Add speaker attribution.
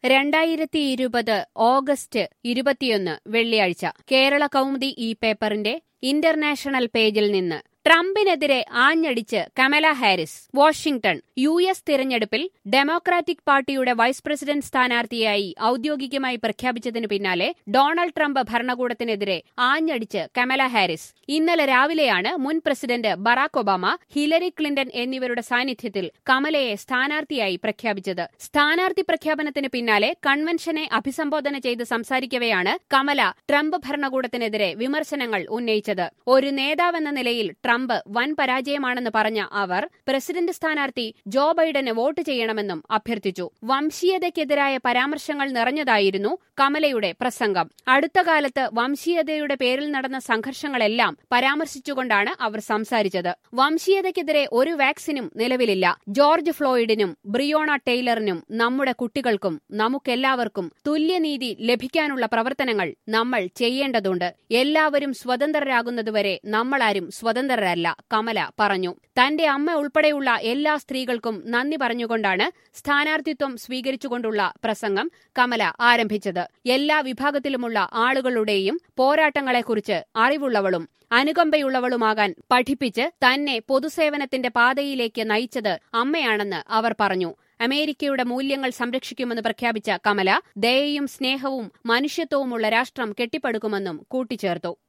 Speaker 1: രണ്ടായിരത്തി ഇരുപത് ഓഗസ്റ്റ് ഇരുപത്തിയൊന്ന് വെള്ളിയാഴ്ച കേരള കൗമുദി ഈ പേപ്പറിന്റെ ഇന്റർനാഷണൽ പേജിൽ നിന്ന് ട്രംപിനെതിരെ ആഞ്ഞടിച്ച് Kamala Harris Washington U S തിരഞ്ഞെടുപ്പിൽ ഡെമോക്രാറ്റിക് പാർട്ടിയുടെ വൈസ് പ്രസിഡന്റ് സ്ഥാനാർത്ഥിയായി ഔദ്യോഗികമായി പ്രഖ്യാപിച്ചതിനു പിന്നാലെ ഡൊണാൾഡ് ട്രംപ് ഭരണകൂടത്തിനെതിരെ ആഞ്ഞടിച്ച് കമല ഹാരിസ് ഇന്നലെ രാവിലെയാണ് മുൻ president Barack Obama Hillary Clinton എന്നിവരുടെ സാന്നിധ്യത്തിൽ കമലയെ സ്ഥാനാർത്ഥിയായി പ്രഖ്യാപിച്ചത് സ്ഥാനാർത്ഥി പ്രഖ്യാപനത്തിന് പിന്നാലെ കൺവെൻഷനെ അഭിസംബോധന ചെയ്ത് സംസാരിക്കവെയാണ് കമല ട്രംപ് ഭരണകൂടത്തിനെതിരെ വിമർശനങ്ങൾ ഉന്നയിച്ചത് ഒരു നേതാവെന്ന നിലയിൽ ട്രംപ് വൻ പരാജയമാണെന്ന് പറഞ്ഞ അവർ പ്രസിഡന്റ് സ്ഥാനാർത്ഥി ജോ ബൈഡന് വോട്ട് ചെയ്യണമെന്നും അഭ്യർത്ഥിച്ചു വംശീയതയ്ക്കെതിരായ പരാമർശങ്ങൾ നിറഞ്ഞതായിരുന്നു കമലയുടെ പ്രസംഗം അടുത്ത കാലത്ത് വംശീയതയുടെ പേരിൽ നടന്ന സംഘർഷങ്ങളെല്ലാം പരാമർശിച്ചുകൊണ്ടാണ് അവർ സംസാരിച്ചത് വംശീയതയ്ക്കെതിരെ ഒരു വാക്സിനും നിലവിലില്ല ജോർജ് ഫ്ലോയിഡിനും ബ്രിയോണ ടൈലറിനും നമ്മുടെ കുട്ടികൾക്കും നമുക്കെല്ലാവർക്കും തുല്യനീതി ലഭിക്കാനുള്ള പ്രവർത്തനങ്ങൾ നമ്മൾ ചെയ്യേണ്ടതുണ്ട് എല്ലാവരും സ്വതന്ത്രരാകുന്നതുവരെ നമ്മളാരും സ്വതന്ത്രരല്ല കമല പറഞ്ഞു തന്റെ അമ്മ ഉൾപ്പെടെയുള്ള എല്ലാ സ്ത്രീകൾക്കും നന്ദി പറഞ്ഞുകൊണ്ടാണ് സ്ഥാനാർത്ഥിത്വം സ്വീകരിച്ചുകൊണ്ടുള്ള പ്രസംഗം കമല ആരംഭിച്ചത് എല്ലാ വിഭാഗത്തിലുമുള്ള ആളുകളുടെയും പോരാട്ടങ്ങളെക്കുറിച്ച് അറിവുള്ളവളും അനുകമ്പയുള്ളവളുമാകാൻ പഠിപ്പിച്ച് തന്നെ പൊതുസേവനത്തിന്റെ പാതയിലേക്ക് നയിച്ചത് അമ്മയാണെന്ന് അവർ പറഞ്ഞു അമേരിക്കയുടെ മൂല്യങ്ങൾ സംരക്ഷിക്കുമെന്ന് പ്രഖ്യാപിച്ച കമല ദയയും സ്നേഹവും മനുഷ്യത്വവുമുള്ള രാഷ്ട്രം കെട്ടിപ്പടുക്കുമെന്നും കൂട്ടിച്ചേർത്തു